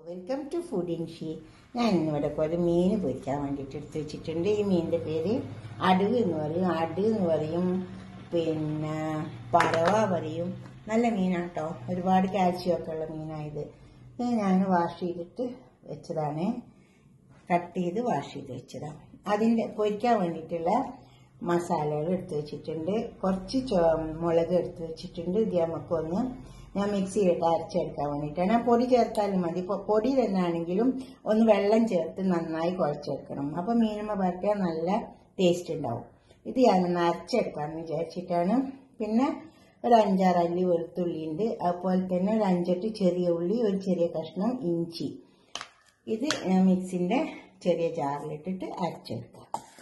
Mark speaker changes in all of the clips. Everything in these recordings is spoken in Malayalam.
Speaker 1: Welcome to food in she ഞാൻ ഇന്നിവിടെ ഒരു മീൻ പൊരിക്കാൻ വേണ്ടിയിട്ട് എടുത്ത് വെച്ചിട്ടുണ്ട് ഈ മീനിൻ്റെ പേര് അടുവ് എന്ന് പറയും അട് എന്ന് പറയും പിന്നെ പറവ പറയും നല്ല മീനാട്ടോ ഒരുപാട് കാൽസ്യം ഒക്കെ ഉള്ള മീനായത് ഇത് ഞാൻ വാഷ് ചെയ്തിട്ട് വെച്ചതാണ് കട്ട് ചെയ്ത് വാഷ് ചെയ്ത് വെച്ചതാണ് അതിൻ്റെ പൊരിക്കാൻ വേണ്ടിയിട്ടുള്ള മസാലകൾ എടുത്ത് വെച്ചിട്ടുണ്ട് കുറച്ച് ചോ മുളക് എടുത്ത് വെച്ചിട്ടുണ്ട് ഇത് നമുക്കൊന്ന് ഞാൻ മിക്സിയിലിട്ട് അരച്ചെടുക്കാൻ വേണ്ടിയിട്ടാണ് പൊടി ചേർത്താലും മതി ഇപ്പോൾ പൊടി തന്നെ ആണെങ്കിലും ഒന്ന് വെള്ളം ചേർത്ത് നന്നായി കുഴച്ചെടുക്കണം അപ്പോൾ മീനുമ്മ പരത്തിയാൽ നല്ല ടേസ്റ്റ് ഉണ്ടാവും ഇത് ഞാനൊന്ന് അരച്ചെടുക്കാമെന്ന് വിചാരിച്ചിട്ടാണ് പിന്നെ ഒരു അഞ്ചാറ് അല്ലി വെളുത്തുള്ളി ഉണ്ട് അതുപോലെ തന്നെ ഒരു അഞ്ചെട്ട് ചെറിയ ഉള്ളി ഒരു ചെറിയ കഷ്ണം ഇഞ്ചി ഇത് ഞാൻ മിക്സിൻ്റെ ചെറിയ ജാറിലിട്ടിട്ട് അരച്ചെടുക്കാം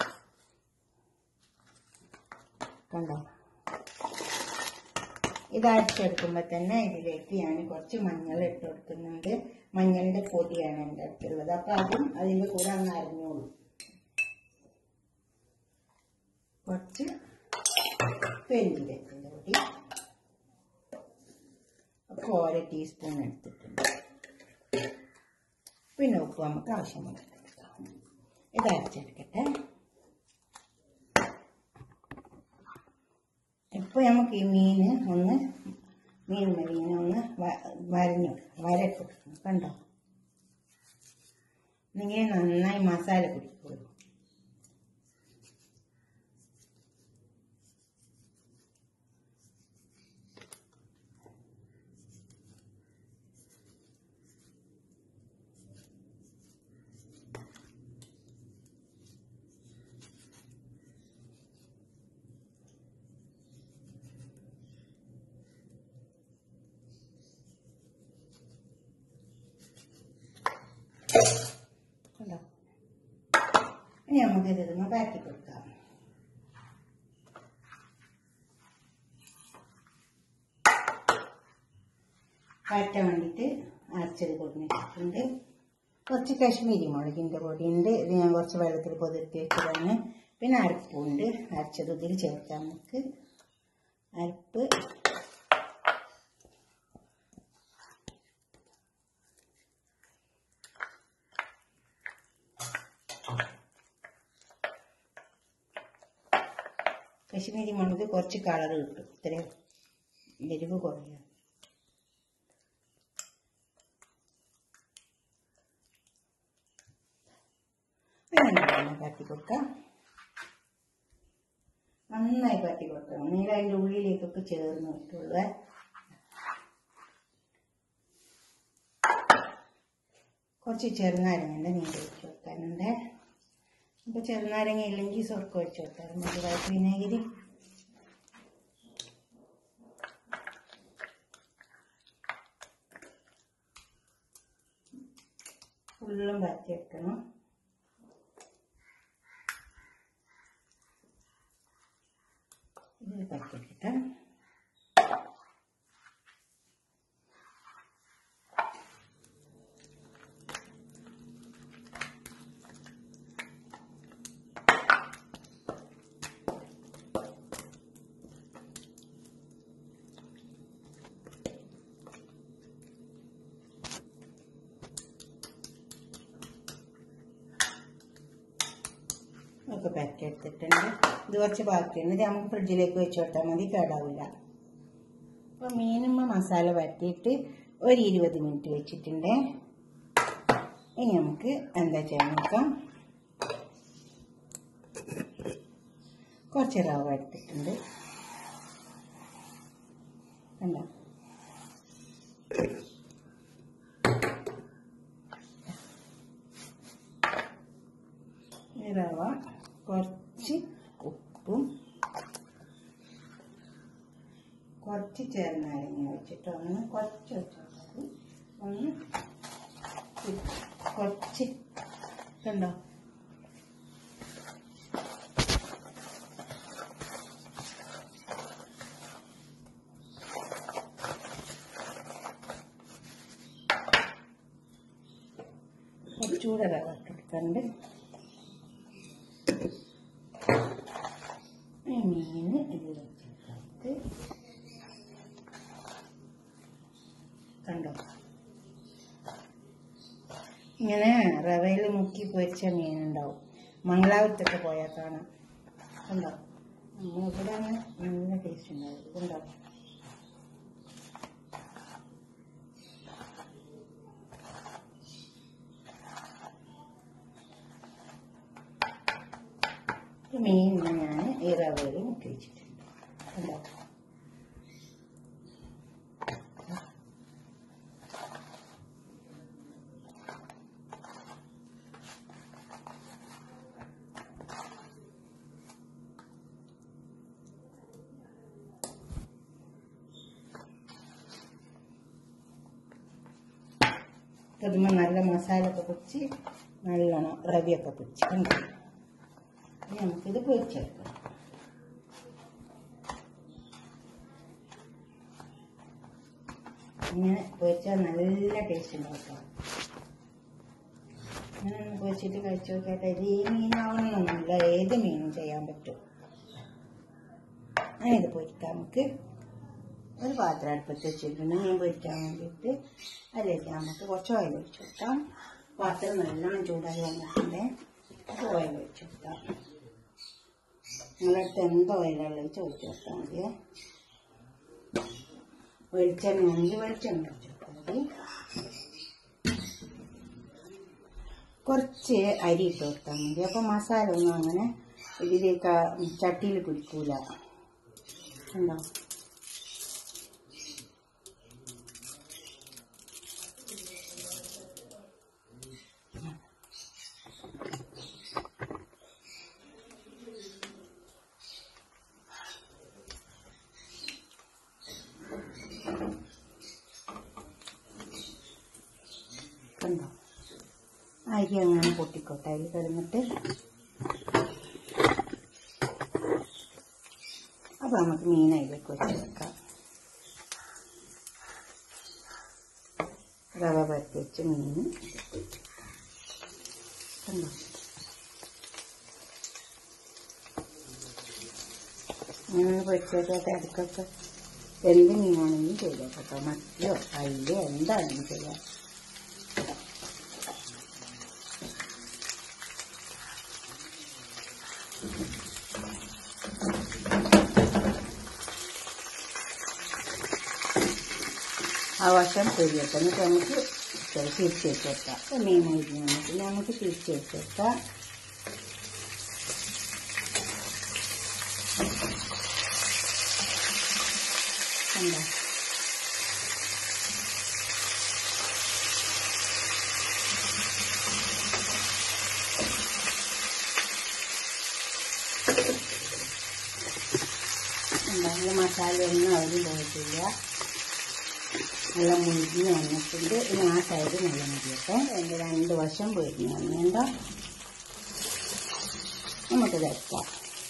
Speaker 1: കണ്ടോ ഇത് അരച്ചെടുക്കുമ്പോൾ തന്നെ ഇതിലേക്ക് ഞാൻ കുറച്ച് മഞ്ഞൾ ഇട്ട് കൊടുക്കുന്നുണ്ട് മഞ്ഞളിൻ്റെ പൊടിയാണ് എൻ്റെ അടുത്തുള്ളത് അപ്പോൾ അതും അതിൻ്റെ കൂടെ അങ്ങ് അരിഞ്ഞോളൂ കുറച്ച് പെരുഞ്ചീരകത്തിൻ്റെ പൊടി അപ്പോൾ ഓരോ ടീസ്പൂൺ എടുത്തിട്ടുണ്ട് പിന്നെ ഉപ്പ് നമുക്ക് ആവശ്യമുള്ള ഇത് അരച്ചെടുക്കട്ടെ ഇപ്പോൾ നമുക്ക് ഈ മീൻ ഒന്ന് മീൻ മീനെ ഒന്ന് വരഞ്ഞു വരട്ടു കണ്ടോ ഇങ്ങനെ നന്നായി മസാല പിടിക്കുള്ളൂ കണ്ടോ ഇനി നമുക്ക് ഇതൊന്ന് പാറ്റി കൊടുക്കാം പാറ്റാൻ വേണ്ടിയിട്ട് അരച്ചത് കൊടുത്തിട്ടുണ്ട് കുറച്ച് കാശ്മീരി മുളകിൻ്റെ പൊടിയുണ്ട് ഇത് ഞാൻ കുറച്ച് വെള്ളത്തിൽ പൊതിർത്തി വെച്ചതാണ് പിന്നെ അരപ്പുണ്ട് അരച്ചത് ഇതിൽ ചേർക്കാം നമുക്ക് അരപ്പ് കശ്മീരി മുളക് കുറച്ച് കളർ കിട്ടും ഇത്രയും എരിവ് കുറയും നന്നായി പറ്റി കൊടുക്കാം നന്നായി പറ്റി കൊടുക്കണം നിങ്ങൾ അതിൻ്റെ ഉള്ളിലേക്കൊക്കെ ചേർന്ന് കിട്ടുള്ളൂ കുറച്ച് ചെറുനാരങ്ങൻ്റെ നീര് വെച്ച് കൊടുക്കാനുണ്ട് ഇപ്പോൾ ചെറുനാരങ്ങ ഇല്ലെങ്കിൽ സ്വർക്കം വെച്ച് കൊടുത്താൽ മതി വൈറ്റ് വിനാഗിരി ഫുള്ളും പറ്റി വെക്കണം ഇത് പറ്റി വെക്കട്ടെ ഒക്കെ പാക്ക് എടുത്തിട്ടുണ്ട് ഇത് കുറച്ച് ബാക്കിയുണ്ട് ഇത് നമുക്ക് ഫ്രിഡ്ജിലേക്ക് വെച്ച് കൊടുത്താൽ മതി കേടാവില്ല അപ്പോൾ മീനുമ്മ മസാല വരട്ടിയിട്ട് ഒരു ഇരുപത് മിനിറ്റ് വെച്ചിട്ടുണ്ട് ഇനി നമുക്ക് എന്താ ചെയ്യാൻ നോക്കാം കുറച്ച് റവ എടുത്തിട്ടുണ്ട് കണ്ടോ ഈ റവ കുറച്ച് ഉപ്പും കുറച്ച് ചെറുനാരങ്ങ വെച്ചിട്ട് ഒന്ന് കുറച്ച് വെച്ചാൽ ഒന്ന് കുറച്ച് കണ്ടോ കുറച്ചുകൂടെ റവ ഇട്ടെടുക്കുന്നുണ്ട് മീൻ ഇതിൽ വെച്ചിട്ട് കണ്ടോ ഇങ്ങനെ റവയിൽ മുക്കി പൊരിച്ച മീനുണ്ടാവും മംഗലാപുരത്തൊക്കെ പോയാൽ കാണാം ഉണ്ടോ ഇവിടെ അങ്ങനെ നല്ല ടേസ്റ്റ് ഉണ്ടാവും ഇതുണ്ടോ ഈ മീൻ ഞാൻ ഈ റവയിൽ മുക്കി വെച്ചിട്ടുണ്ട് ഉണ്ടോ അതുമ്പോൾ നല്ല മസാല ഒക്കെ പൊടിച്ച് നല്ലോണം റവിയൊക്കെ പൊടിച്ച് കണ്ടോ ഇനി നമുക്കിത് പൊരിച്ചെടുക്കാം ഇങ്ങനെ പൊരിച്ചാൽ നല്ല ടേസ്റ്റ് ഉണ്ടാവും കേട്ടോ. ഇങ്ങനെ ഒന്ന് പൊരിച്ചിട്ട് കഴിച്ചു നോക്കിയാട്ടെ ഇത് ഈ മീനാവണമെന്നൊന്നുമില്ല ഏത് മീനും ചെയ്യാൻ പറ്റും അങ്ങനെ ഇത് പൊരിക്കാം നമുക്ക് ഒരു പാത്രം അടുപ്പത്ത് വെച്ചിട്ടുണ്ട് മീൻ പൊരിക്കാൻ വേണ്ടിയിട്ട് അതിലേക്ക് നമുക്ക് കുറച്ച് ഓയിൽ ഒഴിച്ചു കൊടുക്കാം പാത്രം നല്ലോണം ചൂടായി വന്നിട്ടുണ്ട് കുറച്ച് ഓയിൽ ഒഴിച്ചു കൊടുക്കാം നിങ്ങളടുത്ത് എന്ത് ഓയിലുള്ളത് ചോദിച്ചു കൊടുത്താൽ മതി വെളിച്ചെണ്ണ ആണെങ്കിൽ വെളിച്ചെണ്ണ ഒഴിച്ചു കൊടുത്താൽ മതി കുറച്ച് അരി ഇട്ട് കൊടുത്താൽ മതി അപ്പോൾ മസാല ഒന്നും അങ്ങനെ ഇതിലേക്ക് ചട്ടിയിൽ പിടിക്കൂല ഉണ്ടോ കണ്ടോ അരി അങ്ങനെ പൊട്ടിക്കോട്ടെ അതിൽ കിടന്നിട്ട് അപ്പൊ നമുക്ക് മീൻ അതിലേക്ക് വെച്ച് വെക്കാം റവ പരത്തി വെച്ച് മീൻ കണ്ടോ ഇങ്ങനെ പൊരിച്ചോട്ടെ അടുക്കൊക്കെ എന്ത് മീനാണെങ്കിലും ചെയ്യാം കേട്ടോ മത്തിയോ അയിലോ എന്താണെങ്കിലും ചെയ്യാം ആ വശം പൊരിയട്ടെ എന്നിട്ട് നമുക്ക് തിരിച്ച് വെച്ചേക്കാം മീൻ അരിഞ്ഞ് നമുക്ക് നമുക്ക് തിരിച്ച് വെച്ചേക്കാം കണ്ടോ നല്ല മസാലയൊന്നും അതിൽ പോയിട്ടില്ല നല്ല മുരിഞ്ഞ് വന്നിട്ടുണ്ട് ഇനി ആ സൈഡ് നല്ല മുരിയട്ടെ അതിൻ്റെ രണ്ട് വശം പൊരിഞ്ഞ് വന്നിട്ടുണ്ടോ നമുക്ക് വെക്കാം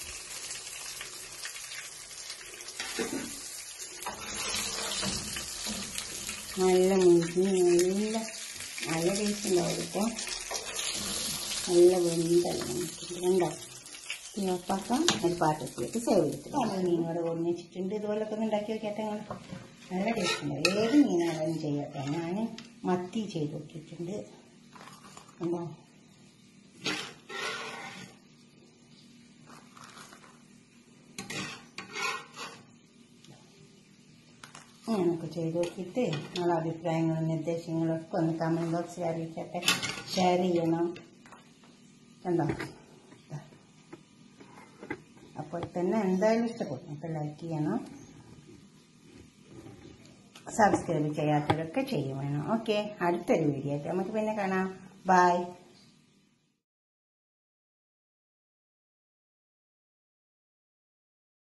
Speaker 1: നല്ല മുരിഞ്ഞ് നല്ല നല്ല ടേസ്റ്റ് ഉണ്ടാവും കേട്ടോ നല്ല വെന്തല്ല കണ്ടോ ഉപ്പാക്കാം ഒരു പാത്രത്തിലേക്ക് സേവ് ചെയ്തിട്ട് നമ്മൾ മീനോട് ഒന്നിച്ചിട്ടുണ്ട് ഇതുപോലൊക്കെ ഒന്ന് ഉണ്ടാക്കി നോക്കിയാട്ടെ നിങ്ങൾ നല്ല ടേസ്റ്റ് ഉണ്ട് ഏത് മീനാണെങ്കിലും ചെയ്യട്ടെ ഞാൻ മത്തി ചെയ്ത് നോക്കിയിട്ടുണ്ട് എന്താ അങ്ങനെയൊക്കെ ചെയ്ത് നോക്കിയിട്ട് നിങ്ങളുടെ അഭിപ്രായങ്ങളും നിർദ്ദേശങ്ങളും ഒക്കെ ഒന്ന് കമൻറ്റ് ബോക്സിൽ അറിയിക്കട്ടെ ഷെയർ ചെയ്യണം കണ്ടോ അപ്പോൾ തന്നെ എന്തായാലും ഇഷ്ടപ്പെടും അപ്പോൾ ലൈക്ക് ചെയ്യണം സബ്സ്ക്രൈബ് ചെയ്യാത്തവരൊക്കെ ചെയ്യും വേണം ഓക്കെ അടുത്തൊരു വീഡിയോ ആയിട്ട് നമുക്ക് പിന്നെ കാണാം ബൈ